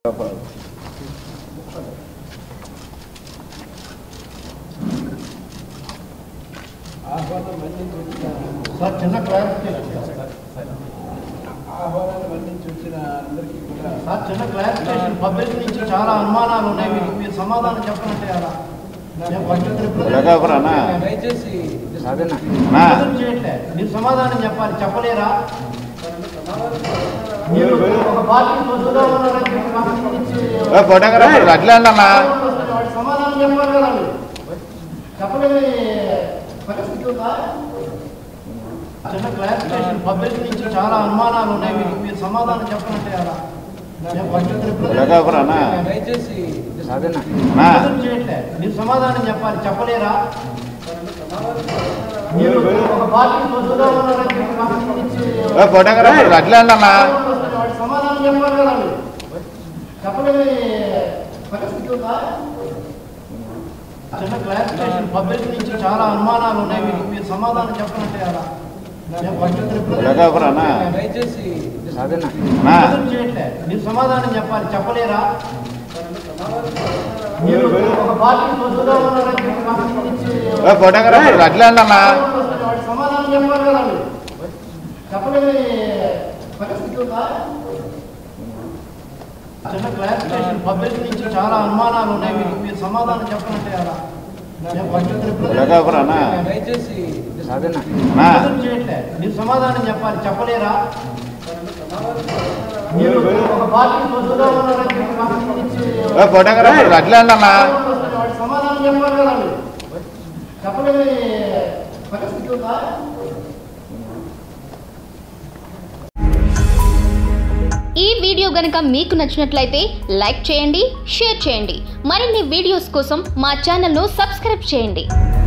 ఆహ్వానం మన్నించి వచ్చిన సార్ చిన్న క్లారిఫికేషన్ ఆహ్వానాన్ని మన్నించి వచ్చిన అందరికీ కూడా సార్ చిన్న క్లారిఫికేషన్ పబ్లిక్ నుంచి చాలా అనుమానాలు ఉన్నాయి మీరు మీరు సమాధానం చెప్పనంటే అలా నేను ఫస్ట్ ట్రిప్ లగాపురానా? దయచేసి నా చేయట్లే మీరు సమాధానం చెప్పాలి చెప్పలేరా సమాధానం మీరు ఒక పార్టీ పొద్దుగా ఉన్నారని చెప్పి పార్టీ నుంచి ఏ ఫోటోగ్రాఫర్ అట్లే అన్నా వాడి సమాధానం చెప్పాలి కదా మీరు చెప్పలేని పరిస్థితి ఉందా చిన్న క్లారిఫికేషన్ పబ్లిక్ నుంచి చాలా అనుమానాలు ఉన్నాయి మీరు మీరు సమాధానం చెప్పనంటే అలా నేను ఫస్ట్ ట్రిప్ లగాపురానా? దయచేసి నా చేయట్లే మీరు సమాధానం చెప్పాలి చెప్పలేరా సమాధానం మీరు ఒక పార్టీ పొద్దుగా ఉన్నారని చెప్పి పార్టీ నుంచి ఏ ఫోటోగ్రాఫర్ అట్లే అన్నా వాడి సమాధానం చెప్పాలి కదా మీరు చెప్పలేని పరిస్థితి ఉందా చిన్న క్లారిఫికేషన్ పబ్లిక్ నుంచి చాలా అనుమానాలు ఉన్నాయి మీరు మీరు సమాధానం చెప్పనంటే అలా నేను ఫస్ట్ ట్రిప్ లగాపురానా? దయచేసి నా చేయట్లే మీరు సమాధానం చెప్పాలి చెప్పలేరా సమాధానం మీరు ఒక పార్టీ పొద్దుగా ఉన్నారని చెప్పి పార్టీ నుంచి ఏ ఫోటోగ్రాఫర్ అట్లే అన్నా వాడి సమాధానం చెప్పాలి కదా మీరు చెప్పలేని పరిస్థితి ఉందా చిన్న క్లారిఫికేషన్ పబ్లిక్ నుంచి చాలా అనుమానాలు ఉన్నాయి మీరు మీరు సమాధానం చెప్పనంటే అలా నేను ఫస్ట్ ట్రిప్ లగాపురానా? దయచేసి నా చేయట్లే మీరు సమాధానం చెప్పాలి చెప్పలేరా సమాధానం మీరు ఒక పార్టీ పొద్దుగా ఉన్నారని చెప్పి పార్టీ నుంచి ఏ ఫోటోగ్రాఫర్ అట్లే అన్నా వాడి సమాధానం చెప్పాలి కదా మీరు చెప్పలేని పరిస్థితి ఉందా ఈ వీడియో గనక మీకు నచ్చినట్లయితే లైక్ చేయండి షేర్ చేయండి మరిన్ని వీడియోస్ కోసం మా ఛానల్ను సబ్స్క్రైబ్ చేయండి